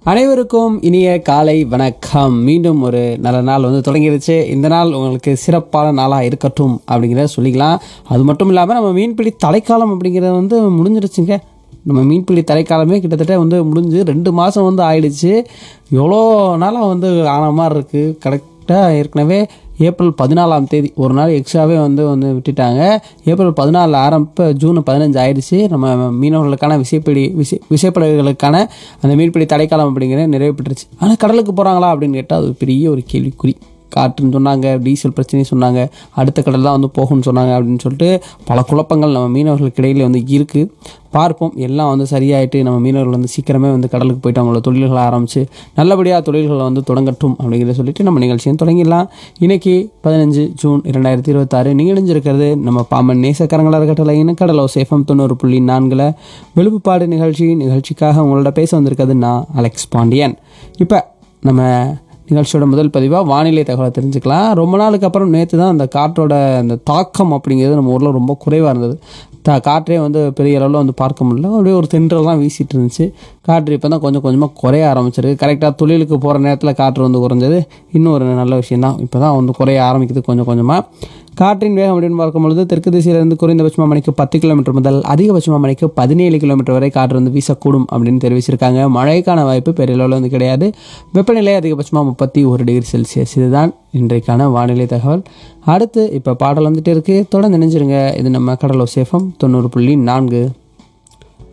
அனைவருக்கும் இனிய காலை வணக்கம் மீண்டும் ஒரு நல்ல நாள் வந்து தொடங்கிருச்சு இந்த நாள் உங்களுக்கு சிறப்பான நாளாக இருக்கட்டும் அப்படிங்கிறத சொல்லிக்கலாம் அது மட்டும் இல்லாமல் நம்ம மீன்பிடி தலைக்காலம் அப்படிங்கிறது வந்து முடிஞ்சிருச்சுங்க நம்ம மீன்பிடி தலைக்காலமே கிட்டத்தட்ட வந்து முடிஞ்சு ரெண்டு மாதம் வந்து ஆயிடுச்சு எவ்வளோ நாளாக வந்து ஆன மாதிரி இருக்குது கரெக்டாக ஏற்கனவே ஏப்ரல் பதினாலாம் தேதி ஒரு நாள் எக்ஸ்ட்ராவே வந்து வந்து விட்டுட்டாங்க ஏப்ரல் பதினாலில் ஆரம்ப ஜூன் பதினஞ்சு ஆயிடுச்சு நம்ம மீனவர்களுக்கான விசைப்பிடி விசை விசைப்படகுகளுக்கான அந்த மீன்பிடி தடைக்காலம் அப்படிங்கிறது நிறைவு பெற்றுச்சு ஆனால் கடலுக்கு போகிறாங்களா அப்படின்னு கேட்டால் அது ஒரு பெரிய ஒரு கேள்விக்குறி காற்றுன்னு சொன்னாங்க டீசல் பிரச்சனையும் சொன்னாங்க அடுத்த கடல் தான் வந்து போகும்னு சொன்னாங்க அப்படின்னு சொல்லிட்டு பல குழப்பங்கள் நம்ம மீனவர்களுக்கு இடையில வந்து இருக்குது பார்ப்போம் எல்லாம் வந்து சரியாயிட்டு நம்ம மீனவர்கள் வந்து சீக்கிரமே வந்து கடலுக்கு போயிட்டு அவங்களோட தொழில்களை ஆரம்பித்து நல்லபடியாக தொழில்களை வந்து தொடங்கட்டும் அப்படிங்கிறத சொல்லிட்டு நம்ம நிகழ்ச்சியும் தொடங்கிடலாம் இன்னைக்கு பதினஞ்சு ஜூன் இரண்டாயிரத்தி இருபத்தாறு நீங்கள் இணைஞ்சிருக்கிறது நம்ம பாம்பன் நேசக்கரங்களாக இருக்கட்டல இனக்கடலோ சேஃபம் தொண்ணூறு புள்ளி நான்கில் வெளுப்புப்பாடு நிகழ்ச்சி நிகழ்ச்சிக்காக உங்களோட பேச வந்திருக்கிறது நான் அலெக்ஸ் பாண்டியன் இப்போ நம்ம நிகழ்ச்சியோட முதல் பதிவாக வானிலை தகவலை தெரிஞ்சுக்கலாம் ரொம்ப நாளுக்கு அப்புறம் நேற்று தான் அந்த காற்றோட அந்த தாக்கம் அப்படிங்கிறது நம்ம ஊரில் ரொம்ப குறைவாக இருந்தது த காற்றே வந்து பெரிய அளவில் வந்து பார்க்க முடியல அப்படியே ஒரு தென்றலாம் வீசிட்டு இருந்துச்சு காற்று இப்போ தான் கொஞ்சம் கொஞ்சமாக குறைய ஆரம்பிச்சிருக்கு கரெக்டாக தொழிலுக்கு போகிற நேரத்தில் காற்று வந்து குறைஞ்சது இன்னும் ஒரு நல்ல விஷயம் தான் இப்போ தான் வந்து குறைய ஆரம்பிக்குது கொஞ்சம் கொஞ்சமாக காற்றின் வேகம் அப்படின்னு பார்க்கும்பொழுது தெற்கு திசையிலிருந்து குறைந்தபட்சமாக மணிக்கு பத்து கிலோமீட்டர் முதல் அதிகபட்சமாக மணிக்கு பதினேழு கிலோமீட்டர் வரை காற்று வந்து வீசக்கூடும் அப்படின்னு தெரிவிச்சிருக்காங்க மழைக்கான வாய்ப்பு பெரிய அளவில் வந்து கிடையாது வெப்பநிலை அதிகபட்சமாக முப்பத்தி ஒரு டிகிரி செல்சியஸ் இதுதான் இன்றைக்கான வானிலை தகவல் அடுத்து இப்போ பாடல் வந்துட்டு இருக்கு தொடர்ந்து நினைஞ்சிருங்க இது நம்ம கடலோ சேஃபம் தொண்ணூறு புள்ளி நான்கு